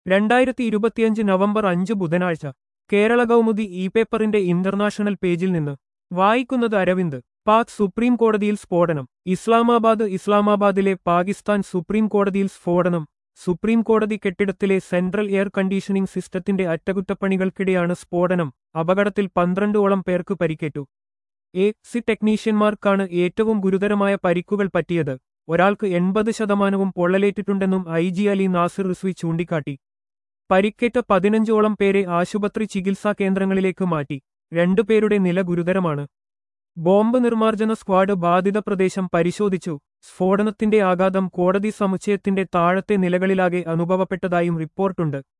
രണ്ടായിരത്തി ഇരുപത്തിയഞ്ച് നവംബർ അഞ്ച് ബുധനാഴ്ച കേരള കൗമുദി ഇ പേപ്പറിന്റെ ഇന്റർനാഷണൽ പേജിൽ നിന്ന് വായിക്കുന്നത് അരവിന്ദ് പാക് സുപ്രീം കോടതിയിൽ സ്ഫോടനം ഇസ്ലാമാബാദ് ഇസ്ലാമാബാദിലെ പാകിസ്ഥാൻ സുപ്രീം കോടതിയിൽ സ്ഫോടനം സുപ്രീം കോടതി കെട്ടിടത്തിലെ സെൻട്രൽ എയർ കണ്ടീഷനിംഗ് സിസ്റ്റത്തിന്റെ അറ്റകുറ്റപ്പണികൾക്കിടെയാണ് സ്ഫോടനം അപകടത്തിൽ പന്ത്രണ്ടോളം പേർക്ക് പരിക്കേറ്റു എ സി ടെക്നീഷ്യന്മാർക്കാണ് ഏറ്റവും ഗുരുതരമായ പരിക്കുകൾ പറ്റിയത് ഒരാൾക്ക് എൺപത് ശതമാനവും പൊള്ളലേറ്റിട്ടുണ്ടെന്നും ഐ ജി അലി നാസിർ റിസ്വി ചൂണ്ടിക്കാട്ടി പരിക്കേറ്റ പതിനഞ്ചോളം പേരെ ആശുപത്രി ചികിത്സാ കേന്ദ്രങ്ങളിലേക്ക് മാറ്റി രണ്ടുപേരുടെ നില ഗുരുതരമാണ് ബോംബ് നിർമ്മാർജ്ജന സ്ക്വാഡ് ബാധിത പ്രദേശം പരിശോധിച്ചു സ്ഫോടനത്തിന്റെ ആഘാതം കോടതി സമുച്ചയത്തിന്റെ താഴത്തെ നിലകളിലാകെ അനുഭവപ്പെട്ടതായും റിപ്പോർട്ടുണ്ട്